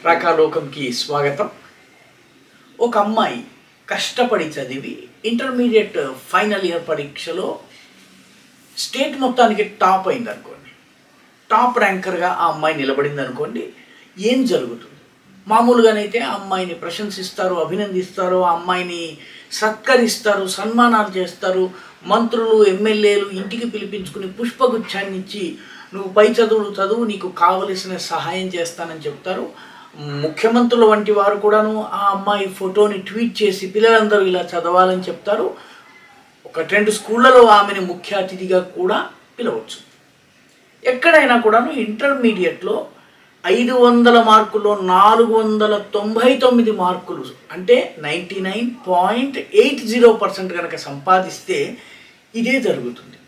రాకాలోకంకి స్వాగతం ఒక అమ్మాయి కష్టపడి చదివి ఇంటర్మీడియట్ ఫైనల్ ఇయర్ పరీక్షలో స్టేట్ మొత్తానికి టాప్ అయింది అనుకోండి టాప్ ర్యాంకర్గా ఆ అమ్మాయి నిలబడింది అనుకోండి ఏం జరుగుతుంది మామూలుగానైతే ఆ అమ్మాయిని ప్రశంసిస్తారు అభినందిస్తారు ఆ అమ్మాయిని సత్కరిస్తారు సన్మానాలు చేస్తారు మంత్రులు ఎమ్మెల్యేలు ఇంటికి పిలిపించుకుని పుష్పగుచ్చాన్ని ఇచ్చి నువ్వు పై చదువులు చదువు నీకు కావలసిన సహాయం చేస్తానని చెప్తారు ముఖ్యమంత్రుల వంటి వారు కూడాను ఆ అమ్మాయి ఫోటోని ట్వీట్ చేసి పిల్లలందరూ ఇలా చదవాలని చెప్తారు ఒక రెండు స్కూళ్ళలో ఆమెను ముఖ్య అతిథిగా కూడా పిలవచ్చు ఎక్కడైనా కూడాను ఇంటర్మీడియట్లో ఐదు వందల మార్కుల్లో నాలుగు వందల తొంభై తొమ్మిది మార్కులు అంటే ninety nine point eight zero percent కనుక సంపాదిస్తే ఇదే జరుగుతుంది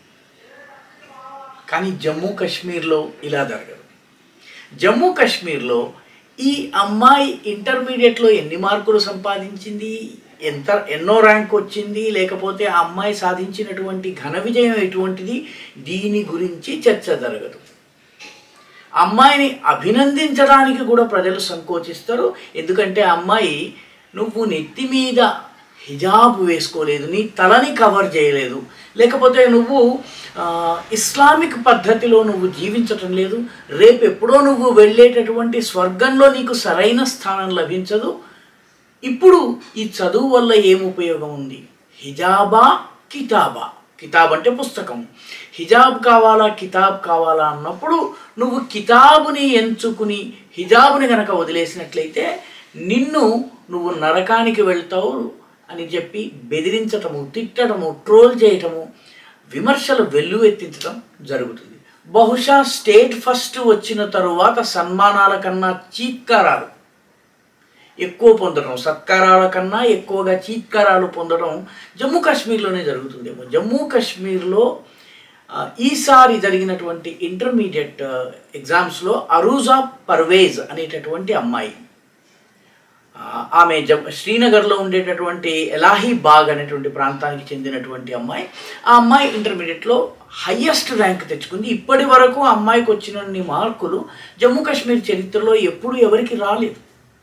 కానీ జమ్మూ కాశ్మీర్లో ఇలా జరగదు జమ్మూ కాశ్మీర్లో ఈ అమ్మాయి ఇంటర్మీడియట్లో ఎన్ని మార్కులు సంపాదించింది ఎంత ఎన్నో ర్యాంక్ వచ్చింది లేకపోతే ఆ అమ్మాయి సాధించినటువంటి ఘన విజయం ఎటువంటిది దీని గురించి చర్చ జరగదు అమ్మాయిని అభినందించడానికి కూడా ప్రజలు సంకోచిస్తారు ఎందుకంటే ఆ అమ్మాయి నువ్వు నెత్తి మీద హిజాబ్ వేసుకోలేదు నీ తలని కవర్ చేయలేదు లేకపోతే నువ్వు ఆ, ఇస్లామిక్ పద్ధతిలో నువ్వు జీవించటం లేదు రేపు ఎప్పుడో నువ్వు వెళ్ళేటటువంటి స్వర్గంలో నీకు సరైన స్థానం లభించదు ఇప్పుడు ఈ చదువు వల్ల ఏం ఉపయోగం ఉంది హిజాబా కితాబా కితాబ్ అంటే పుస్తకం హిజాబ్ కావాలా కితాబ్ కావాలా అన్నప్పుడు నువ్వు కితాబుని ఎంచుకుని హిజాబుని గనక వదిలేసినట్లయితే నిన్ను నువ్వు నరకానికి వెళ్తావు అని చెప్పి బెదిరించటము తిట్టడము ట్రోల్ చేయటము విమర్శలు వెల్లువెత్తించడం జరుగుతుంది బహుశా స్టేట్ ఫస్ట్ వచ్చిన తరువాత సన్మానాల కన్నా చీత్కారాలు ఎక్కువ పొందడం సత్కారాల కన్నా ఎక్కువగా చీత్కారాలు పొందడం జమ్మూ కాశ్మీర్లోనే జరుగుతుందేమో జమ్మూ కాశ్మీర్లో ఆ, ఈసారి జరిగినటువంటి ఇంటర్మీడియట్ ఎగ్జామ్స్లో అరూజా పర్వేజ్ అనేటటువంటి అమ్మాయి ఆ, ఆమె జమ్ శ్రీనగర్లో ఉండేటటువంటి ఎలాహీ బాగ్ అనేటువంటి ప్రాంతానికి చెందినటువంటి అమ్మాయి ఆ అమ్మాయి ఇంటర్మీడియట్లో హయ్యెస్ట్ ర్యాంక్ తెచ్చుకుంది ఇప్పటి వరకు ఆ అమ్మాయికి వచ్చినన్ని మార్కులు జమ్మూ కాశ్మీర్ చరిత్రలో ఎప్పుడు ఎవరికి రాలేదు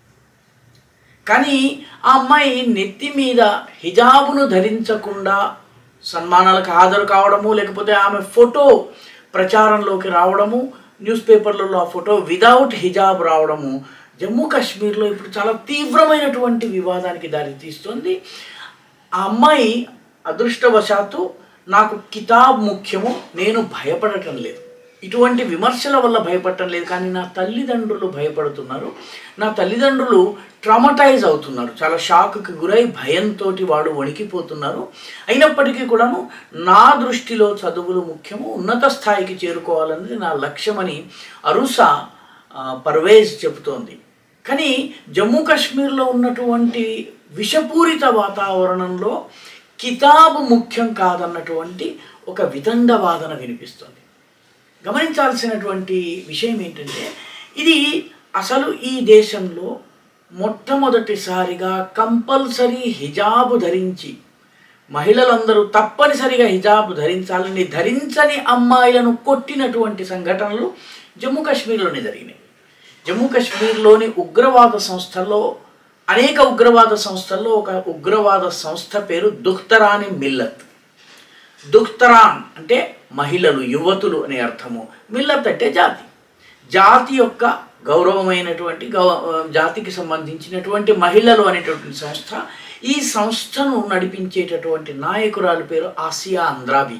కానీ ఆ అమ్మాయి నెత్తి మీద హిజాబును ధరించకుండా సన్మానాలకు హాజరు కావడము లేకపోతే ఆమె ఫోటో ప్రచారంలోకి రావడము న్యూస్ పేపర్లలో ఆ ఫోటో విదౌట్ హిజాబ్ రావడము జమ్మూ కాశ్మీర్లో ఇప్పుడు చాలా తీవ్రమైనటువంటి వివాదానికి దారితీస్తుంది ఆ అమ్మాయి అదృష్టవశాత్తు నాకు కితాబ్ ముఖ్యము నేను భయపడటం లేదు ఇటువంటి విమర్శల వల్ల భయపడటం లేదు కానీ నా తల్లిదండ్రులు భయపడుతున్నారు నా తల్లిదండ్రులు ట్రామటైజ్ అవుతున్నారు చాలా షాక్కి గురై భయంతో వాడు వణికిపోతున్నారు అయినప్పటికీ కూడాను నా దృష్టిలో చదువులు ముఖ్యము ఉన్నత స్థాయికి చేరుకోవాలన్నది నా లక్ష్యమని అరుసా ఆ, పర్వేజ్ చెబుతోంది కానీ జమ్మూ కాశ్మీర్లో ఉన్నటువంటి విషపూరిత వాతావరణంలో కితాబు ముఖ్యం కాదన్నటువంటి ఒక విదండ వాదన వినిపిస్తుంది గమనించాల్సినటువంటి విషయం ఏంటంటే ఇది అసలు ఈ దేశంలో మొట్టమొదటిసారిగా కంపల్సరీ హిజాబు ధరించి మహిళలందరూ తప్పనిసరిగా హిజాబ్ ధరించాలని ధరించని అమ్మాయిలను కొట్టినటువంటి సంఘటనలు జమ్మూ కాశ్మీర్లోనే జరిగినాయి జమ్మూ కాశ్మీర్లోని ఉగ్రవాద సంస్థల్లో అనేక ఉగ్రవాద సంస్థల్లో ఒక ఉగ్రవాద సంస్థ పేరు దుఖ్తరాని మిల్లత్ దుఖ్తరాన్ అంటే మహిళలు యువతులు అనే అర్థము మిల్లత్ అంటే జాతి జాతి యొక్క గౌరవమైనటువంటి గౌ జాతికి సంబంధించినటువంటి మహిళలు అనేటటువంటి సంస్థ ఈ సంస్థను నడిపించేటటువంటి నాయకురాలు పేరు ఆసియా అంద్రాబి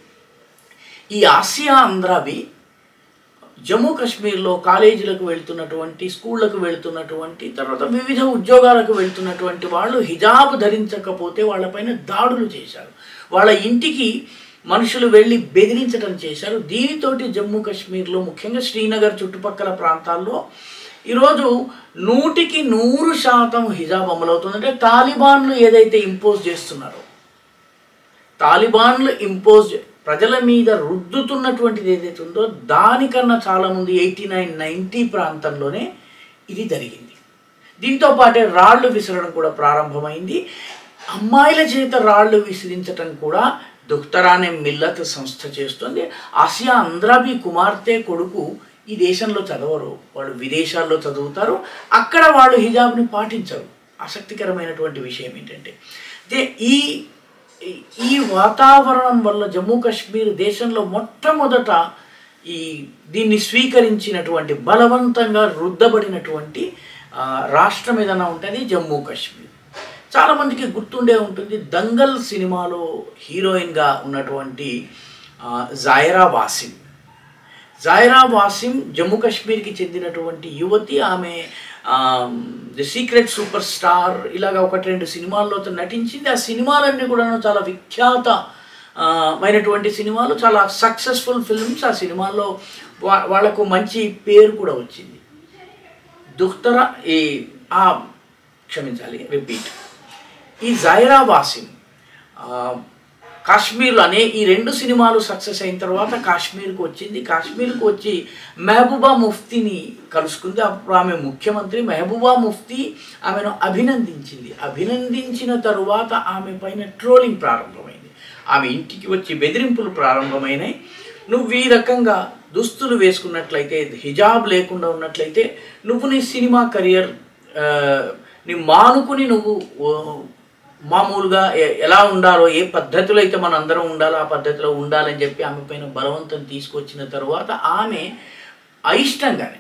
ఈ ఆసియా అంద్రాబి జమ్మూ కాశ్మీర్లో కాలేజీలకు వెళ్తున్నటువంటి స్కూళ్ళకు వెళ్తున్నటువంటి తర్వాత వివిధ ఉద్యోగాలకు వెళ్తున్నటువంటి వాళ్ళు హిజాబ్ ధరించకపోతే వాళ్ళపైన దాడులు చేశారు వాళ్ళ ఇంటికి మనుషులు వెళ్ళి బెదిరించడం చేశారు దీనితోటి జమ్మూ కాశ్మీర్లో ముఖ్యంగా శ్రీనగర్ చుట్టుపక్కల ప్రాంతాల్లో ఈరోజు నూటికి నూరు శాతం హిజాబ్ అమలవుతుందంటే తాలిబాన్లు ఏదైతే ఇంపోజ్ చేస్తున్నారో తాలిబాన్లు ఇంపోజ్ ప్రజల మీద రుద్దుతున్నటువంటిది ఏదైతే ఉందో దానికన్నా చాలామంది ఎయిటీ నైన్ నైంటీ ప్రాంతంలోనే ఇది జరిగింది దీంతో పాటే రాళ్ళు విసరడం కూడా ప్రారంభమైంది అమ్మాయిల చేత రాళ్ళు విసిరించటం కూడా దుఖ్తరానే మిల్లత్ సంస్థ చేస్తుంది ఆసియా అంద్రాబి కుమార్తె కొడుకు ఈ దేశంలో చదవరు వాళ్ళు విదేశాల్లో చదువుతారు అక్కడ వాళ్ళు హిజాబ్ని పాటించరు ఆసక్తికరమైనటువంటి విషయం ఏంటంటే అయితే ఈ ఈ- ఈ వాతావరణం వల్ల జమ్మూ కాశ్మీర్ దేశంలో మొట్టమొదట ఈ దీన్ని స్వీకరించినటువంటి బలవంతంగా రుద్దబడినటువంటి ఆ, రాష్ట్రం ఏదైనా ఉంటుంది జమ్మూ కాశ్మీర్ చాలామందికి గుర్తుండే ఉంటుంది దంగల్ సినిమాలో హీరోయిన్గా ఉన్నటువంటి ఆ, జాయరా వాసిం జాయరా వాసిం జమ్మూ కాశ్మీర్కి చెందినటువంటి యువతి ఆమె ది సీక్రెట్ సూపర్ స్టార్ ఇలాగ ఒకటి రెండు సినిమాల్లో తను నటించింది ఆ సినిమాలన్నీ కూడా చాలా విఖ్యాత ఆ, మైనటువంటి సినిమాలు చాలా సక్సెస్ఫుల్ ఫిల్మ్స్ ఆ సినిమాల్లో వా వాళ్ళకు మంచి పేరు కూడా వచ్చింది దుఖ్తర ఈ ఆ క్షమించాలి రిపీట్ ఈ జైరా వాసిం ఆ, కాశ్మీర్లో అనే ఈ రెండు సినిమాలు సక్సెస్ అయిన తర్వాత కాశ్మీర్కి వచ్చింది కాశ్మీర్కి వచ్చి మెహబూబా ముఫ్తీని కలుసుకుంది అప్పుడు ఆమె ముఖ్యమంత్రి మెహబూబా ముఫ్తీ ఆమెను అభినందించింది అభినందించిన తరువాత ఆమె పైన ట్రోలింగ్ ప్రారంభమైంది ఆమె ఇంటికి వచ్చి బెదిరింపులు ప్రారంభమైనాయి నువ్వు ఈ రకంగా దుస్తులు వేసుకున్నట్లయితే హిజాబ్ లేకుండా ఉన్నట్లయితే నువ్వు నీ సినిమా కెరియర్ ఆ, నీ మానుకుని నువ్వు ఓ, మామూలుగా ఎ- ఎలా ఉండాలో ఏ పద్ధతిలో అయితే మన అందరం ఉండాలో ఆ పద్ధతిలో ఉండాలని చెప్పి ఆమె పైన బలవంతం తీసుకొచ్చిన తర్వాత ఆమె అయిష్టంగానే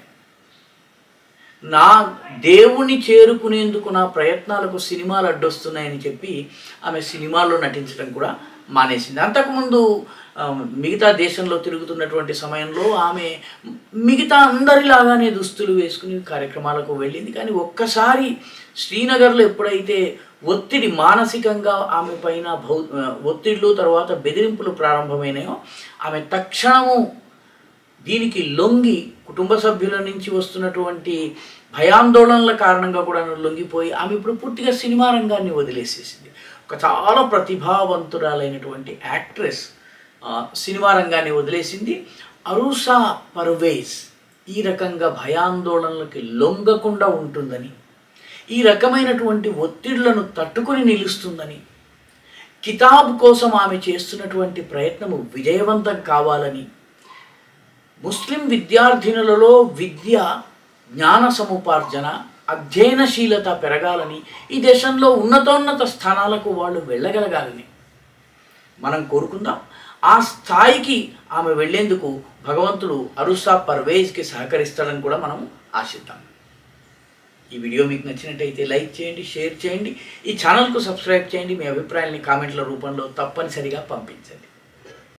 నా దేవుని చేరుకునేందుకు నా ప్రయత్నాలకు సినిమాలు అడ్డొస్తున్నాయని చెప్పి ఆమె సినిమాల్లో నటించడం కూడా మానేసింది అంతకుముందు ఆ, మిగతా దేశంలో తిరుగుతున్నటువంటి సమయంలో ఆమె మిగతా అందరిలాగానే దుస్తులు వేసుకుని కార్యక్రమాలకు వెళ్ళింది కానీ ఒక్కసారి శ్రీనగర్లో ఎప్పుడైతే ఒత్తిడి మానసికంగా ఆమె పైన భౌ ఒత్తిళ్ళు తర్వాత బెదిరింపులు ప్రారంభమైనాయో ఆమె తక్షణము దీనికి లొంగి కుటుంబ సభ్యుల నుంచి వస్తున్నటువంటి భయాందోళనల కారణంగా కూడా లొంగిపోయి ఆమె ఇప్పుడు పూర్తిగా సినిమా రంగాన్ని వదిలేసేసింది ఒక చాలా ప్రతిభావంతురాలైనటువంటి యాక్ట్రెస్ ఆ, సినిమా రంగాన్ని వదిలేసింది అరుసా పర్వేజ్ ఈ రకంగా భయాందోళనలకి లొంగకుండా ఉంటుందని ఈ రకమైనటువంటి ఒత్తిళ్లను తట్టుకొని నిలుస్తుందని కితాబ్ కోసం ఆమె చేస్తున్నటువంటి ప్రయత్నము విజయవంతం కావాలని ముస్లిం విద్యార్థినులలో విద్య జ్ఞాన సముపార్జన అధ్యయనశీలత పెరగాలని ఈ దేశంలో ఉన్నతోన్నత స్థానాలకు వాళ్ళు వెళ్ళగలగాలని మనం కోరుకుందాం ఆ స్థాయికి ఆమె వెళ్ళేందుకు భగవంతుడు అరుసా పర్వేజ్కి సహకరిస్తాడని కూడా మనం ఆశిద్దాం ఈ వీడియో మీకు నచ్చినట్టయితే లైక్ చేయండి షేర్ చేయండి ఈ ఛానల్కు సబ్స్క్రైబ్ చేయండి మీ అభిప్రాయాల్ని కామెంట్ల రూపంలో తప్పనిసరిగా పంపించండి